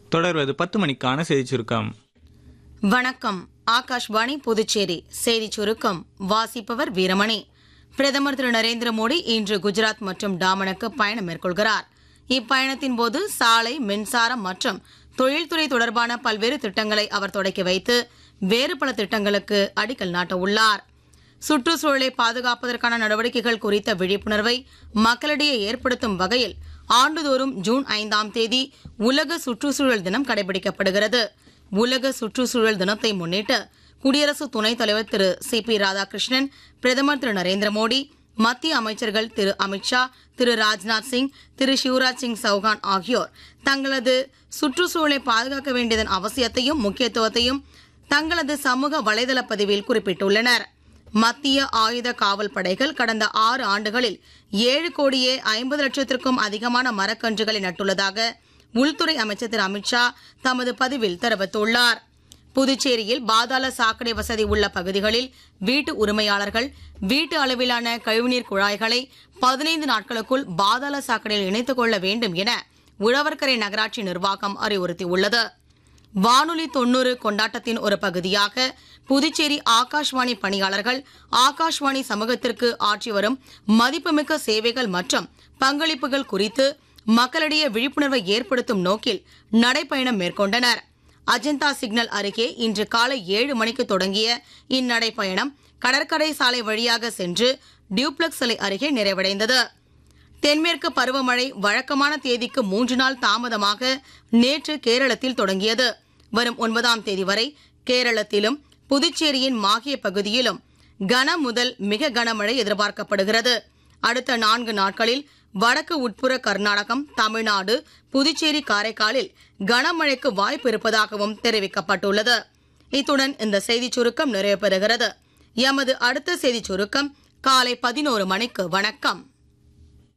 தொடர்வது பத்து மணிக்கான செய்திச் சுருக்கம் வணக்கம் ஆகாஷ்வாணி புதுச்சேரி செய்திச் சுருக்கம் வாசிப்பவர் வீரமணி பிரதமர் திரு நரேந்திர மோடி இன்று குஜராத் மற்றும் டாமனுக்கு பயணம் மேற்கொள்கிறார் இப்பயணத்தின் போது சாலை மின்சாரம் மற்றும் தொழில்துறை தொடர்பான பல்வேறு திட்டங்களை அவர் தொடக்கி வைத்து வேறு பல திட்டங்களுக்கு அடிக்கல் நாட்ட உள்ளார் சுற்றுச்சூழலை பாதுகாப்பதற்கான நடவடிக்கைகள் குறித்த விழிப்புணர்வை மக்களிடையே ஏற்படுத்தும் வகையில் ஆண்டுதோறும் ஜூன் ஐந்தாம் தேதி உலக சுற்றுச்சூழல் தினம் கடைபிடிக்கப்படுகிறது உலக சுற்றுச்சூழல் தினத்தை முன்னிட்டு குடியரசு துணைத் தலைவர் திரு சி பி ராதாகிருஷ்ணன் பிரதமர் திரு நரேந்திர மோடி மத்திய அமைச்சர்கள் திரு அமித்ஷா திரு ராஜ்நாத் சிங் திரு சிவராஜ் சிங் சௌகான் ஆகியோர் தங்களது சுற்றுச்சூழலை பாதுகாக்க வேண்டியதன் அவசியத்தையும் முக்கியத்துவத்தையும் தங்களது சமூக வலைதள பதிவில் குறிப்பிட்டுள்ளனர் மத்திய ஆயுத காவல் படைகள் கடந்த ஆறு ஆண்டுகளில் ஏழு கோடியே ஐம்பது லட்சத்திற்கும் அதிகமான மரக்கன்றுகளை நட்டுள்ளதாக உள்துறை அமைச்சர் திரு அமித்ஷா தமது பதிவில் தெரிவித்துள்ளார் புதுச்சேரியில் பாதாள சாக்கடை வசதி உள்ள பகுதிகளில் வீட்டு உரிமையாளர்கள் வீட்டு அளவிலான கழிவுநீர் குழாய்களை பதினைந்து நாட்களுக்குள் பாதாள சாக்கடையில் இணைத்துக் கொள்ள வேண்டும் என உழவர்கரை நகராட்சி நிர்வாகம் அறிவுறுத்தியுள்ளது வானொலி தொண்ணூறு கொண்டாட்டத்தின் ஒரு பகுதியாக புதுச்சேரி ஆகாஷ்வாணி பணியாளர்கள் ஆகாஷ்வாணி சமூகத்திற்கு ஆற்றி வரும் மதிப்புமிக்க சேவைகள் மற்றும் பங்களிப்புகள் குறித்து மக்களிடையே விழிப்புணர்வை ஏற்படுத்தும் நோக்கில் நடைப்பயணம் மேற்கொண்டனர் அஜந்தா சிக்னல் அருகே இன்று காலை ஏழு மணிக்கு தொடங்கிய இந்நடைப்பயணம் கடற்கரை சாலை வழியாக சென்று டியூப்ளக்ஸ் சிலை அருகே நிறைவடைந்தது தென்மேற்கு பருவமழை வழக்கமான தேதிக்கு மூன்று நாள் தாமதமாக நேற்று கேரளத்தில் தொடங்கியது வரும் ஒன்பதாம் தேதி வரை கேரளத்திலும் புதுச்சேரியின் மாகிய பகுதியிலும் கன முதல் மிக கனமழை எதிர்பார்க்கப்படுகிறது அடுத்த நான்கு நாட்களில் வடக்கு உட்புற கர்நாடகம் தமிழ்நாடு புதுச்சேரி காரைக்காலில் கனமழைக்கு வாய்ப்பு இருப்பதாகவும் தெரிவிக்கப்பட்டுள்ளது இத்துடன் இந்த செய்திச் சுருக்கம் நிறைவு பெறுகிறது எமது அடுத்த செய்திச் சுருக்கம் காலை பதினோரு மணிக்கு வணக்கம்